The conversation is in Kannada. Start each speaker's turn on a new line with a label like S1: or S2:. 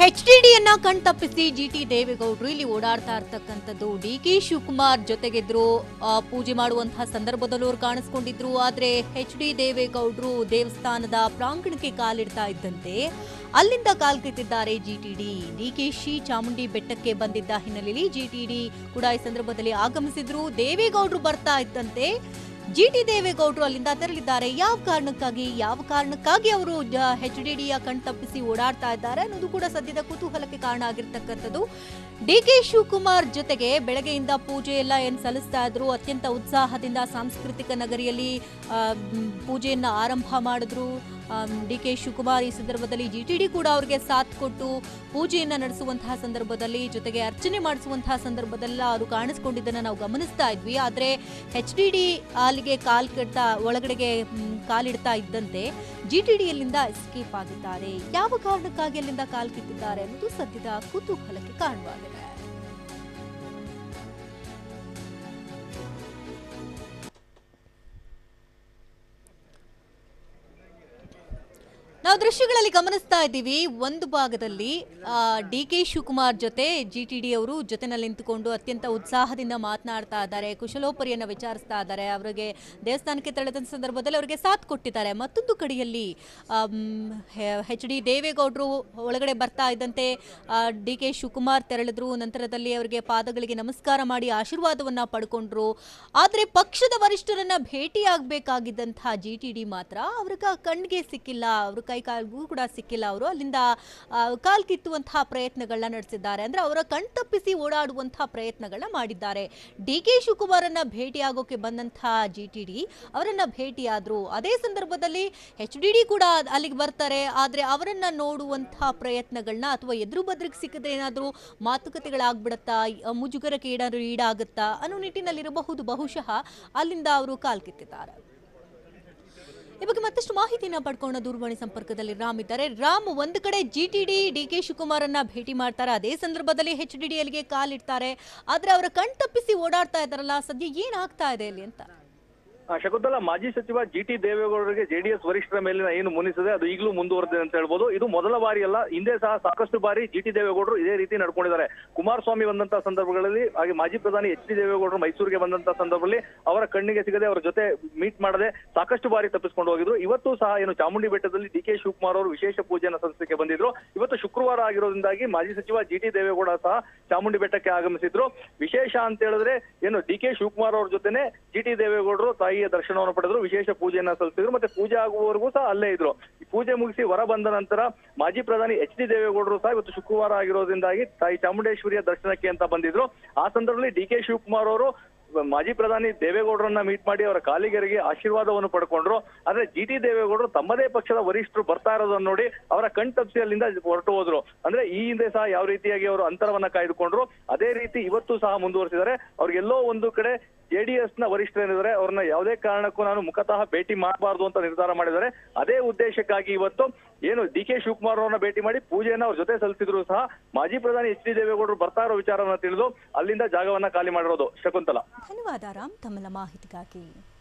S1: ಎಚ್ ಡಿ ಡಿಯನ್ನ ಕಣ್ತಪ್ಪಿಸಿ ಜಿ ಟಿ ದೇವೇಗೌಡರು ಇಲ್ಲಿ ಓಡಾಡ್ತಾ ಇರ್ತಕ್ಕಂಥದ್ದು ಡಿ ಕೆ ಶಿವಕುಮಾರ್ ಜೊತೆಗಿದ್ರು ಆ, ಪೂಜೆ ಮಾಡುವಂತಹ ಸಂದರ್ಭದಲ್ಲೂ ಅವ್ರು ಕಾಣಿಸ್ಕೊಂಡಿದ್ರು ಆದ್ರೆ ಎಚ್ ಡಿ ದೇವೇಗೌಡರು ದೇವಸ್ಥಾನದ ಪ್ರಾಂಗಣಕ್ಕೆ ಕಾಲಿಡ್ತಾ ಇದ್ದಂತೆ ಅಲ್ಲಿಂದ ಕಾಲ್ಕಿತ್ತಿದ್ದಾರೆ ಜಿಟಿಡಿ ಡಿಕೆಶಿ ಚಾಮುಂಡಿ ಬೆಟ್ಟಕ್ಕೆ ಬಂದಿದ್ದ ಹಿನ್ನೆಲೆಯಲ್ಲಿ ಜಿಟಿಡಿ ಕೂಡ ಈ ಸಂದರ್ಭದಲ್ಲಿ ಆಗಮಿಸಿದ್ರು ದೇವೇಗೌಡರು ಬರ್ತಾ ಇದ್ದಂತೆ ಜಿ ಟಿ ದೇವೇಗೌಡರು ಅಲ್ಲಿಂದ ತೆರಳಿದ್ದಾರೆ ಯಾವ ಕಾರಣಕ್ಕಾಗಿ ಯಾವ ಕಾರಣಕ್ಕಾಗಿ ಅವರು ಎಚ್ ಡಿ ಡಿಯ ಕಣ್ತಪ್ಪಿಸಿ ಓಡಾಡ್ತಾ ಇದ್ದಾರೆ ಅನ್ನೋದು ಕೂಡ ಸದ್ಯದ ಕುತೂಹಲಕ್ಕೆ ಕಾರಣ ಆಗಿರ್ತಕ್ಕಂಥದ್ದು ಡಿ ಕೆ ಶಿವಕುಮಾರ್ ಜೊತೆಗೆ ಬೆಳಗ್ಗೆಯಿಂದ ಪೂಜೆ ಎಲ್ಲ ಏನ್ ಸಲ್ಲಿಸ್ತಾ ಇದ್ರು ಅತ್ಯಂತ ಉತ್ಸಾಹದಿಂದ ಸಾಂಸ್ಕೃತಿಕ ನಗರಿಯಲ್ಲಿ ಆ, ಮ್, ಪೂಜೆಯನ್ನ ಆರಂಭ ಮಾಡಿದ್ರು ಡಿ ಕೆ ಶಿವಕುಮಾರ್ ಈ ಸಂದರ್ಭದಲ್ಲಿ ಜಿ ಟಿ ಡಿ ಕೂಡ ಅವರಿಗೆ ಸಾಥ್ ಕೊಟ್ಟು ಪೂಜೆಯನ್ನ ನಡೆಸುವಂತಹ ಸಂದರ್ಭದಲ್ಲಿ ಜೊತೆಗೆ ಅರ್ಚನೆ ಮಾಡಿಸುವಂತಹ ಸಂದರ್ಭದಲ್ಲ ಅವರು ಕಾಣಿಸ್ಕೊಂಡಿದ್ದನ್ನ ನಾವು ಗಮನಿಸ್ತಾ ಇದ್ವಿ ಆದ್ರೆ ಎಚ್ ಡಿ ಡಿ ಅಲ್ಲಿಗೆ ಕಾಲ್ ಕಟ್ತಾ ಒಳಗಡೆಗೆ ಮ್, ಕಾಲಿಡ್ತಾ ಇದ್ದಂತೆ ಜಿ ಟಿ ಡಿಯಲ್ಲಿಂದ ಎಸ್ಕೇಪ್ ಆಗಿದ್ದಾರೆ ಯಾವ ಕಾರಣಕ್ಕಾಗಿ ಅಲ್ಲಿಂದ ಕಾಲ್ ಕಿತ್ತಿದ್ದಾರೆ ಅನ್ನೋದು ಸದ್ಯದ ಕುತೂಹಲಕ್ಕೆ ಕಾರಣವಾಗಿದೆ ನಾವು ದೃಶ್ಯಗಳಲ್ಲಿ ಗಮನಿಸ್ತಾ ಇದ್ದೀವಿ ಒಂದು ಭಾಗದಲ್ಲಿ ಡಿ ಕೆ ಶಿವಕುಮಾರ್ ಜೊತೆ ಜಿ ಟಿ ಡಿ ಅವರು ಜೊತೆನಲ್ಲಿ ನಿಂತುಕೊಂಡು ಅತ್ಯಂತ ಉತ್ಸಾಹದಿಂದ ಮಾತನಾಡ್ತಾ ಇದ್ದಾರೆ ಕುಶಲೋಪರಿಯನ್ನು ವಿಚಾರಿಸ್ತಾ ಇದ್ದಾರೆ ಅವರಿಗೆ ದೇವಸ್ಥಾನಕ್ಕೆ ತೆರಳಿದ ಸಂದರ್ಭದಲ್ಲಿ ಅವರಿಗೆ ಸಾಥ್ ಕೊಟ್ಟಿದ್ದಾರೆ ಮತ್ತೊಂದು ಕಡೆಯಲ್ಲಿ ಎಚ್ ಡಿ ದೇವೇಗೌಡರು ಒಳಗಡೆ ಬರ್ತಾ ಇದ್ದಂತೆ ಡಿ ಕೆ ಶಿವಕುಮಾರ್ ತೆರಳಿದ್ರು ನಂತರದಲ್ಲಿ ಅವರಿಗೆ ಪಾದಗಳಿಗೆ ನಮಸ್ಕಾರ ಮಾಡಿ ಆಶೀರ್ವಾದವನ್ನ ಪಡ್ಕೊಂಡ್ರು ಆದ್ರೆ ಪಕ್ಷದ ವರಿಷ್ಠರನ್ನ ಭೇಟಿಯಾಗಬೇಕಾಗಿದ್ದಂತಹ ಜಿ ಟಿ ಡಿ ಮಾತ್ರ ಅವ್ರಿಗೆ ಕಣ್ಣಿಗೆ ಸಿಕ್ಕಿಲ್ಲ ಅವ್ರ ಕೈ ಕಾಲ್ಗೂ ಕೂಡ ಸಿಕ್ಕಿಲ್ಲ ಅವರು ಅಲ್ಲಿಂದ ಆ, ಕಾಲ್ ಕಿತ್ತುವಂತಹ ಪ್ರಯತ್ನಗಳನ್ನ ನಡೆಸಿದ್ದಾರೆ ಅಂದ್ರೆ ಅವರ ಕಣ್ ತಪ್ಪಿಸಿ ಓಡಾಡುವಂತಹ ಪ್ರಯತ್ನಗಳನ್ನ ಮಾಡಿದ್ದಾರೆ ಡಿ ಕೆ ಶಿವಕುಮಾರನ್ನ ಭೇಟಿಯಾಗೋಕೆ ಬಂದಂತಹ ಜಿ ಟಿ ಡಿ ಅವರನ್ನ ಭೇಟಿಯಾದ್ರು ಅದೇ ಸಂದರ್ಭದಲ್ಲಿ ಎಚ್ ಡಿ ಡಿ ಕೂಡ ಅಲ್ಲಿಗೆ ಬರ್ತಾರೆ ಆದ್ರೆ ಅವರನ್ನ ನೋಡುವಂತಹ ಪ್ರಯತ್ನಗಳನ್ನ ಅಥವಾ ಎದುರು ಬದ್ರಿಗೆ ಸಿಕ್ಕಿದ್ರೆ ಏನಾದ್ರೂ ಮಾತುಕತೆಗಳಾಗ್ಬಿಡತ್ತಾ ಆ, ಮುಜುಗರಕ್ಕೆ ಏನಾದ್ರು ಈಡಾಗುತ್ತಾ ಅನ್ನೋ ನಿಟ್ಟಿನಲ್ಲಿರಬಹುದು ಬಹುಶಃ ಅಲ್ಲಿಂದ ಅವರು ಕಾಲ್ ಕಿತ್ತಿದ್ದಾರೆ ಈ ಬಗ್ಗೆ ಮತ್ತಷ್ಟು ಮಾಹಿತಿನ ಪಡ್ಕೊಂಡು ದೂರವಾಣಿ ಸಂಪರ್ಕದಲ್ಲಿ ರಾಮ್ ಇದ್ದಾರೆ ರಾಮ್ ಒಂದು ಕಡೆ G T D D K ಶಿವಕುಮಾರನ್ನ ಭೇಟಿ ಮಾಡ್ತಾರೆ ಅದೇ ಸಂದರ್ಭದಲ್ಲಿ ಎಚ್ ಡಿ ಡಿ ಅಲ್ಲಿಗೆ ಕಾಲಿಡ್ತಾರೆ ಆದ್ರೆ ಅವರ ಕಣ್ ತಪ್ಪಿಸಿ ಓಡಾಡ್ತಾ ಇದ್ದಾರಲ್ಲ ಸದ್ಯ ಏನಾಗ್ತಾ ಇದೆ ಅಲ್ಲಿ ಅಂತ
S2: ಆ, ಶಕುಂತಲಾ ಮಾಜಿ ಸಚಿವ ಜಿ ಟಿ ದೇವೇಗೌಡರಿಗೆ ಜೆಡಿಎಸ್ ವರಿಷ್ಠರ ಮೇಲಿನ ಏನು ಮುನಿಸಿದೆ ಅದು ಈಗಲೂ ಮುಂದುವರೆದಿದೆ ಅಂತ ಹೇಳ್ಬೋದು ಇದು ಮೊದಲ ಬಾರಿ ಅಲ್ಲ ಹಿಂದೆ ಸಹ ಸಾಕಷ್ಟು ಬಾರಿ ಜಿ ಟಿ ದೇವೇಗೌಡರು ಇದೇ ರೀತಿ ನಡ್ಕೊಂಡಿದ್ದಾರೆ ಕುಮಾರಸ್ವಾಮಿ ಬಂದಂತ ಸಂದರ್ಭಗಳಲ್ಲಿ ಹಾಗೆ ಮಾಜಿ ಪ್ರಧಾನಿ ಎಚ್ ಡಿ ದೇವೇಗೌಡರು ಮೈಸೂರಿಗೆ ಬಂದಂತ ಸಂದರ್ಭದಲ್ಲಿ ಅವರ ಕಣ್ಣಿಗೆ ಸಿಗದೆ ಅವರ ಜೊತೆ ಮೀಟ್ ಮಾಡದೆ ಸಾಕಷ್ಟು ಬಾರಿ ತಪ್ಪಿಸ್ಕೊಂಡು ಹೋಗಿದ್ರು ಇವತ್ತು ಸಹ ಏನು ಚಾಮುಂಡಿ ಬೆಟ್ಟದಲ್ಲಿ ಡಿ ಕೆ ಶಿವಕುಮಾರ್ ಅವರು ವಿಶೇಷ ಪೂಜೆಯನ್ನು ಸಲ್ಲಿಸಲಿಕ್ಕೆ ಬಂದಿದ್ರು ಇವತ್ತು ಶುಕ್ರವಾರ ಆಗಿರೋದ್ರಿಂದಾಗಿ ಮಾಜಿ ಸಚಿವ ಜಿ ಟಿ ದೇವೇಗೌಡ ಸಹ ಚಾಮುಂಡಿ ಬೆಟ್ಟಕ್ಕೆ ಆಗಮಿಸಿದ್ರು ವಿಶೇಷ ಅಂತ ಹೇಳಿದ್ರೆ ಏನು ಡಿ ಕೆ ಶಿವಕುಮಾರ್ ಅವ್ರ ಜೊತೆನೆ ಜಿ ಟಿ ದೇವೇಗೌಡರು ತಾಯಿಯ ದರ್ಶನವನ್ನು ಪಡೆದ್ರು ವಿಶೇಷ ಪೂಜೆಯನ್ನ ಸಲ್ಲಿಸಿದ್ರು ಮತ್ತೆ ಪೂಜೆ ಆಗುವವರೆಗೂ ಸಹ ಅಲ್ಲೇ ಇದ್ರು ಈ ಪೂಜೆ ಮುಗಿಸಿ ಹೊರ ಬಂದ ನಂತರ ಮಾಜಿ ಪ್ರಧಾನಿ ಎಚ್ ಡಿ ದೇವೇಗೌಡರು ಸಹ ಇವತ್ತು ಶುಕ್ರವಾರ ಆಗಿರೋದ್ರಿಂದಾಗಿ ತಾಯಿ ಚಾಮುಂಡೇಶ್ವರಿಯ ದರ್ಶನಕ್ಕೆ ಅಂತ ಬಂದಿದ್ರು ಆ ಸಂದರ್ಭದಲ್ಲಿ ಡಿ ಕೆ ಶಿವಕುಮಾರ್ ಅವರು ಮಾಜಿ ಪ್ರಧಾನಿ ದೇವೇಗೌಡರನ್ನ ಮೀಟ್ ಮಾಡಿ ಅವರ ಕಾಲಿಗೆರೆಗೆ ಆಶೀರ್ವಾದವನ್ನು ಪಡ್ಕೊಂಡ್ರು ಆದ್ರೆ ಜಿ ಟಿ ದೇವೇಗೌಡರು ತಮ್ಮದೇ ಪಕ್ಷದ ವರಿಷ್ಠರು ಬರ್ತಾ ಇರೋದನ್ನ ನೋಡಿ ಅವರ ಕಣ್ ತಪ್ಪಿಸಿ ಅಲ್ಲಿಂದ ಹೊರಟು ಹೋದ್ರು ಅಂದ್ರೆ ಈ ಹಿಂದೆ ಸಹ ಯಾವ ರೀತಿಯಾಗಿ ಅವರು ಅಂತರವನ್ನ ಕಾಯ್ದುಕೊಂಡ್ರು ಅದೇ ರೀತಿ ಇವತ್ತು ಸಹ ಮುಂದುವರಿಸಿದ್ದಾರೆ ಅವ್ರಿಗೆಲ್ಲೋ ಒಂದು ಕಡೆ ಜೆಡಿಎಸ್ ನ ವರಿಷ್ಠರೇನಿದ್ದಾರೆ ಅವ್ರನ್ನ ಯಾವುದೇ ಕಾರಣಕ್ಕೂ ನಾನು ಮುಖತಃ ಭೇಟಿ ಮಾಡಬಾರ್ದು ಅಂತ ನಿರ್ಧಾರ ಮಾಡಿದ್ದಾರೆ ಅದೇ ಉದ್ದೇಶಕ್ಕಾಗಿ ಇವತ್ತು ಏನು ಡಿ ಕೆ ಶಿವಕುಮಾರ್ ಅವರನ್ನ ಭೇಟಿ ಮಾಡಿ ಪೂಜೆಯನ್ನ ಅವ್ರ ಜೊತೆ ಸಲ್ಲಿಸಿದ್ರು ಸಹ ಮಾಜಿ ಪ್ರಧಾನಿ ಎಚ್ ಡಿ ದೇವೇಗೌಡರು ಬರ್ತಾ ಇರೋ ವಿಚಾರವನ್ನ ತಿಳಿದು ಅಲ್ಲಿಂದ ಜಾಗವನ್ನ ಖಾಲಿ ಮಾಡಿರೋದು ಶಕುಂತಲಾ
S1: ಧನ್ಯವಾದ ರಾಮ್ ತಮ್ಮೆಲ್ಲ ಮಾಹಿತಿಗಾಗಿ